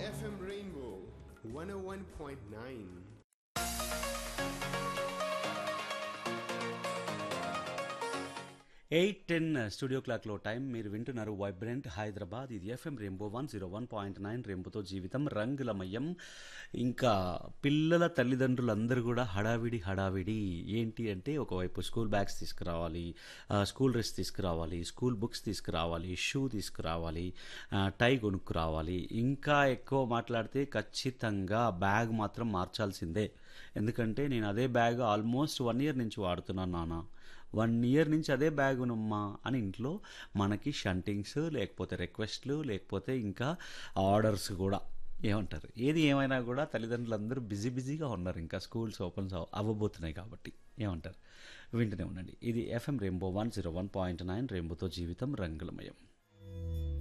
FM Rainbow 101.9. Eight ten studio క్లాక్లో time మీరు వింటున్నారు వైబ్రెంట్ హైదరాబాద్ ఇది FM Rainbow one zero one point nine రెయింబోతో జీవితం రంగులమయం ఇంకా పిల్లల తల్లిదండ్రులందరూ కూడా హడావిడి హడావిడి ఏంటి అంటే ఒకవైపు స్కూల్ బ్యాగ్స్ తీసుకురావాలి ఆ, స్కూల్ డ్రెస్ తీసుకురావాలి స్కూల్ బుక్స్ తీసుకురావాలి షూ తీసుకురావాలి ఆ, టై కొనుక్కురావాలి ఇంకా ఎక్కువ మాట్లాడితే ఖచ్చితంగా బ్యాగ్ మాత్రం మార్చాల్సిందే ఎందుకంటే నేను అదే బ్యాగ్ ఆల్మోస్ట్ వన్ ఇయర్ నుంచి వాడుతున్నాను నాన్న వన్ ఇయర్ నుంచి అదే బ్యాగ్ ఉన్నమ్మా అని ఇంట్లో మనకి షంటింగ్స్ లేకపోతే రిక్వెస్ట్లు లేకపోతే ఇంకా ఆర్డర్స్ కూడా ఏమంటారు ఏది ఏమైనా కూడా తల్లిదండ్రులందరూ బిజీ బిజీగా ఉన్నారు ఇంకా స్కూల్స్ ఓపెన్స్ అవ్వబోతున్నాయి కాబట్టి ఏమంటారు వింటూనే ఉండండి ఇది FM Rainbow one zero one point nine రెయింబోతో జీవితం రంగులమయం